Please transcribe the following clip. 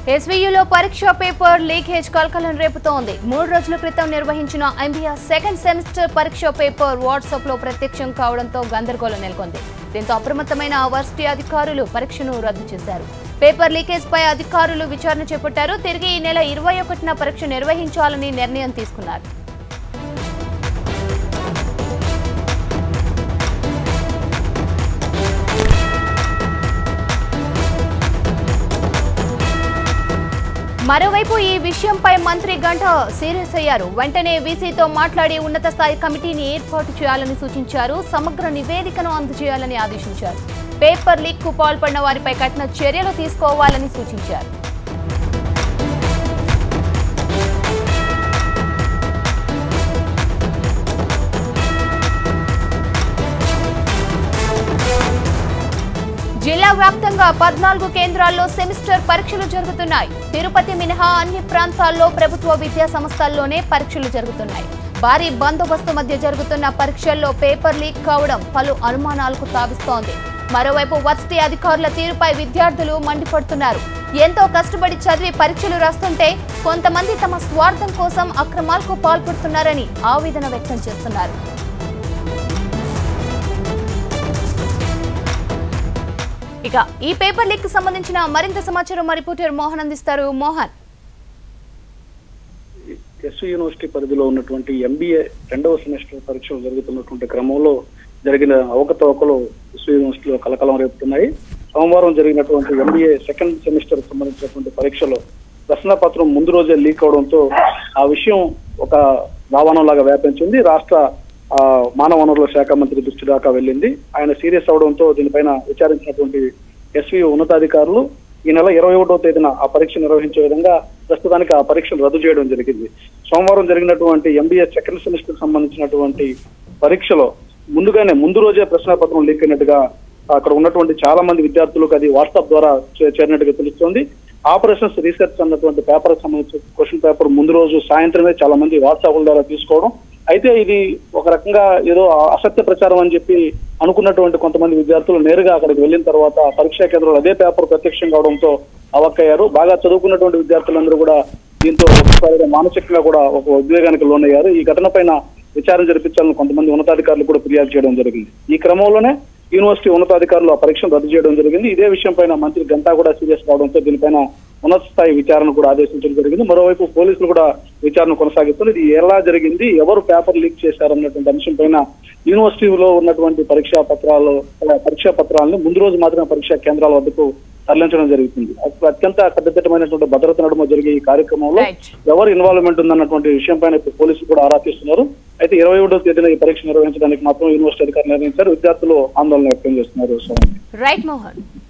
ఎస్వీయూలో పరీక్ష paper leakage కలకలం రేపుతోంది మూడు రోజుల క్రితం నిర్వహించిన ఎంబీఆర్ సెకండ్ సెమిస్టర్ పరీక్ష పేపర్ వాట్సాప్ లో ప్రత్యక్షం కావడంతో గందరగోళం నెలకొంది దీంతో అప్రమత్తమైన వర్సిటీ అధికారులు పరీక్షను రద్దు చేశారు పేపర్ లీకేజ్ పై అధికారులు విచారణ చేపట్టారు తిరిగి ఈ నెల ఇరవై ఒకటిన పరీక్ష నిర్వహించాలని నిర్ణయం తీసుకున్నారు మరోవైపు ఈ విషయంపై మంత్రి గంట సీరియస్ అయ్యారు వెంటనే వీసీతో మాట్లాడి ఉన్నత స్థాయి కమిటీని ఏర్పాటు చేయాలని సూచించారు సమగ్ర నివేదికను అందజేయాలని ఆదేశించారు పేపర్ లీక్ కు పాల్పడిన వారిపై కఠిన చర్యలు తీసుకోవాలని సూచించారు జిల్లా వ్యాప్తంగా పద్నాలుగు కేంద్రాల్లో సెమిస్టర్ పరీక్షలు జరుగుతున్నాయి తిరుపతి మినహా అన్ని ప్రాంతాల్లో ప్రభుత్వ విద్యా సంస్థల్లోనే పరీక్షలు జరుగుతున్నాయి భారీ బందోబస్తు మధ్య జరుగుతున్న పరీక్షల్లో పేపర్ లీక్ కావడం పలు అనుమానాలకు తావిస్తోంది మరోవైపు వర్సిటీ అధికారుల తీరుపై విద్యార్థులు మండిపడుతున్నారు ఎంతో కష్టపడి చదివి పరీక్షలు రాస్తుంటే కొంతమంది తమ స్వార్థం కోసం అక్రమాలకు పాల్పడుతున్నారని ఆవేదన వ్యక్తం చేస్తున్నారు ఇక ఈ పేపర్ లీక్ కు సంబంధించిన మరింత సమాచారం మా రిపోర్టర్ మోహన్ అందిస్తారు మోహన్ ఎస్వి యూనివర్సిటీ పరిధిలో ఉన్నటువంటి ఎంబీఏ రెండవ సెమిస్టర్ పరీక్షలు జరుగుతున్నటువంటి క్రమంలో జరిగిన అవకతవకలు ఎస్వి యూనివర్సిటీలో కలకలం రేపుతున్నాయి సోమవారం జరిగినటువంటి ఎంబీఏ సెకండ్ సెమిస్టర్ సంబంధించినటువంటి పరీక్షలో ప్రశ్నపత్రం ముందు రోజే లీక్ అవడంతో ఆ విషయం ఒక దావానంలాగా వ్యాపించింది రాష్ట్ర ఆ, మానవ వనరుల శాఖ మంత్రి దృష్టి దాకా వెళ్ళింది ఆయన సీరియస్ అవడంతో దీనిపైన విచారించినటువంటి ఎస్వి ఉన్నతాధికారులు ఈ నెల ఇరవై ఒకటో తేదీన ఆ పరీక్ష నిర్వహించే విధంగా ప్రస్తుతానికి ఆ పరీక్షలు రద్దు చేయడం జరిగింది సోమవారం జరిగినటువంటి ఎంబీఏ సెకండ్ సెమిస్టర్ సంబంధించినటువంటి పరీక్షలో ముందుగానే ముందు రోజే ప్రశ్నపత్రం లీక్ అయినట్టుగా అక్కడ ఉన్నటువంటి చాలా మంది విద్యార్థులకు అది వాట్సాప్ ద్వారా చే- చేరినట్టుగా తెలుస్తోంది ఆపరేషన్స్ రీసెర్చ్ అన్నటువంటి పేపర్ సంబంధించిన క్వశ్చన్ పేపర్ ముందు రోజు సాయంత్రమే చాలా మంది వాట్సాప్ ద్వారా తీసుకోవడం అయితే ఇది ఒక రకంగా ఏదో అసత్య ప్రచారం అని చెప్పి అనుకున్నటువంటి కొంతమంది విద్యార్థులు నేరుగా అక్కడికి వెళ్ళిన తర్వాత పరీక్షా కేంద్రంలో అదే పేపర్ ప్రత్యక్షం కావడంతో అవక్కయ్యారు బాగా చదువుకున్నటువంటి విద్యార్థులందరూ కూడా దీంతో ఒకసారిగా మానసికంగా కూడా ఒక ఉద్వేగానికి లోనయ్యారు ఈ ఘటన పైన విచారణ జరిపించాలని కొంతమంది ఉన్నతాధికారులు కూడా ఫిర్యాదు చేయడం జరిగింది ఈ క్రమంలోనే యూనివర్సిటీ ఉన్నతాధికారులు ఆ పరీక్షను రద్దు చేయడం జరిగింది ఇదే విషయం పైన మంత్రి గంటా కూడా సీరియస్ కావడంతో దీనిపైన ఉన్నత స్థాయి విచారణ కూడా ఆదేశించడం జరిగింది మరోవైపు పోలీసులు కూడా విచారణ కొనసాగిస్తున్నారు ఇది ఎలా జరిగింది ఎవరు పేపర్ లీక్ చేశారన్నటువంటి అంశం పైన యూనివర్సిటీలో ఉన్నటువంటి పరీక్షా పత్రాలు పరీక్షా పత్రాలను ముందు రోజు మాత్రమే పరీక్షా కేంద్రాల వద్దకు తరలించడం జరుగుతుంది అప్పుడు అత్యంత కట్టుదిట్టమైనటువంటి భద్రత నడుమ జరిగే ఈ కార్యక్రమంలో Right. ఎవరు ఇన్వాల్వ్మెంట్ ఉందన్నటువంటి విషయం పైన ఇప్పుడు పోలీసులు కూడా ఆరా తీస్తున్నారు అయితే ఇరవై ఒకటో తేదీన ఈ పరీక్ష నిర్వహించడానికి మాత్రం యూనివర్సిటీ అధికారులు నిర్ణయించారు విద్యార్థులు ఆందోళన వ్యక్తం చేస్తున్నారు సోమవారం రైట్ మోహన్